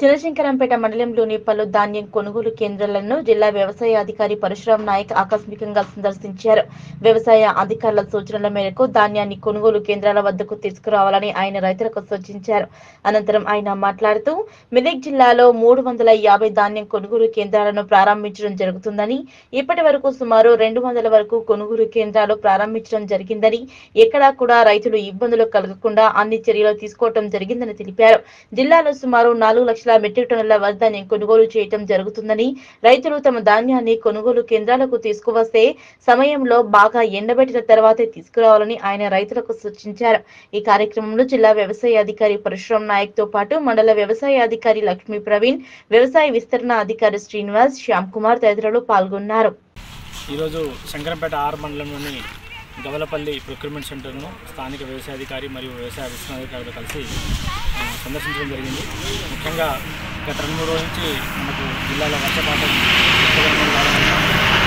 చినశంకరంపేట మండలంలోని పలు ధాన్యం కొనుగోలు కేంద్రాలను జిల్లా వ్యవసాయ అధికారి పరశురాం నాయక్ ఆకస్మికంగా సందర్శించారు వ్యవసాయ అధికారుల సూచనల మేరకు ధాన్యాన్ని కొనుగోలు కేంద్రాల వద్దకు తీసుకురావాలని ఆయన రైతులకు సూచించారు అనంతరం ఆయన మాట్లాడుతూ మెదక్ జిల్లాలో మూడు వందల యాభై ధాన్యం కొనుగోలు కేంద్రాలను ప్రారంభించడం జరుగుతుందని ఇప్పటి వరకు సుమారు రెండు వందల వరకు కొనుగోలు కేంద్రాలు ప్రారంభించడం జరిగిందని ఎక్కడా కూడా రైతులు ఇబ్బందులు కలగకుండా అన్ని చర్యలు తీసుకోవడం జరిగిందని తెలిపారు జిల్లాలో సుమారు నాలుగు లక్షల మెట్రిక్ టన్నుల వరధాన్యం కొనుగోలు చేయటం జరుగుతుందని రైతులు తమ ధాన్యాన్ని కొనుగోలు కేంద్రాలకు తీసుకువస్తే సమయంలో బాగా ఎండబెట్టిన తర్వాతే తీసుకురావాలని ఆయన రైతులకు సూచించారు ఈ కార్యక్రమంలో జిల్లా వ్యవసాయ అధికారి పరశురాం నాయక్ తో పాటు మండల వ్యవసాయ అధికారి లక్ష్మీ ప్రవీణ్ వ్యవసాయ విస్తరణ అధికారి శ్రీనివాస్ శ్యామ్ కుమార్ తదితరులు పాల్గొన్నారు ఈరోజు శంకరంపేట ఆర్ మండలంలోని గవలపల్లి ప్రొక్యూర్మెంట్ సెంటర్ను స్థానిక వ్యవసాయ అధికారి మరియు వ్యవసాయ విశ్వనాధికారులు కలిసి ఆ, సందర్శించడం జరిగింది ముఖ్యంగా గత రెండు మూడు రోజుల నుంచి మనకు జిల్లాలో వర్షపాతం ఎక్కువగా ఉండడం కారణంగా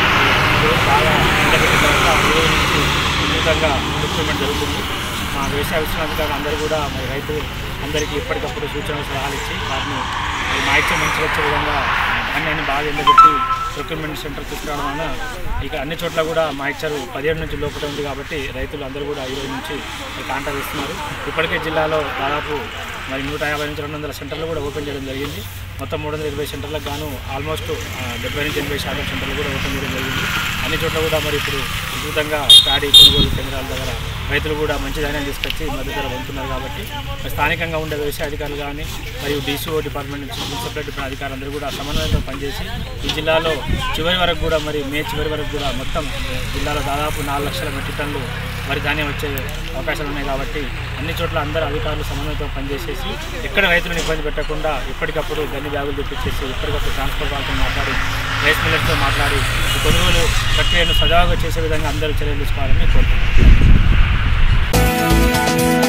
ఈరోజు బాగా ఎండబెట్టిన తర్వాత ఈ రోజు నుంచి విస్తృతంగా ప్రొక్యూర్మెంట్ జరుగుతుంది మా వ్యవసాయ విశ్వనాధికారులు అందరూ కూడా మరి రైతు అందరికీ ఎప్పటికప్పుడు సూచనలు సలహాలు ఇచ్చి వాటిని మరి మా ఇచ్చే మంచి వచ్చే విధంగా ధాన్యాన్ని బాగా ఎండబెట్టి ప్రొక్యూర్మెంట్ సెంటర్ తీసుకురావడం వలన ఇక అన్ని చోట్ల కూడా మా ఇచ్చారు పదిహేడు నుంచి లోపల ఉంది కాబట్టి రైతులు అందరూ కూడా ఈ రోజు నుంచి కాంటాక్ట్ ఇస్తున్నారు ఇప్పటికే జిల్లాలో దాదాపు మరి నూట యాభై నుంచి రెండు వందల సెంటర్లు కూడా ఓపెన్ చేయడం జరిగింది మొత్తం మూడు వందల ఇరవై సెంటర్లకు గాను ఆల్మోస్ట్ ఆ, డెబ్బై నుంచి ఎనభై శాతం సెంటర్లు కూడా ఓపెన్ చేయడం జరిగింది అన్ని చోట్ల కూడా మరి ఇప్పుడు విస్తృతంగా ప్యాడీ కొనుగోలు కేంద్రాల దగ్గర రైతులు కూడా మంచి ధాన్యం తీసుకొచ్చి మద్దతు ధర పొందుతున్నారు కాబట్టి మరి స్థానికంగా ఉండే వ్యవసాయ అధికారులు కానీ మరియు డీసీఓ డిపార్ట్మెంట్ నుంచి మున్సిపల్ డిపార్ట్మెంట్ అధికారులందరూ కూడా సమన్వయంతో పనిచేసి ఈ జిల్లాలో చివరి వరకు కూడా మరి మే చివరి వరకు కూడా మొత్తం జిల్లాలో దాదాపు నాలుగు లక్షల మెట్రిక్ టన్నులు వరి ధాన్యం వచ్చే అవకాశాలు ఉన్నాయి కాబట్టి అన్ని చోట్ల అందరు అధికారులు సమన్వయంతో పనిచేసేసి ఎక్కడ రైతులను ఇబ్బంది పెట్టకుండా ఎప్పటికప్పుడు గన్ని బ్యాగులు తెప్పించేసి ఎప్పటికప్పుడు ట్రాన్స్పోర్ట్ వాళ్ళతో మాట్లాడి రైస్ మిల్లర్స్తో మాట్లాడి ఈ కొనుగోలు ప్రక్రియను సజావుగా చేసే విధంగా అందరూ చర్యలు తీసుకోవాలని కోరుతున్నాను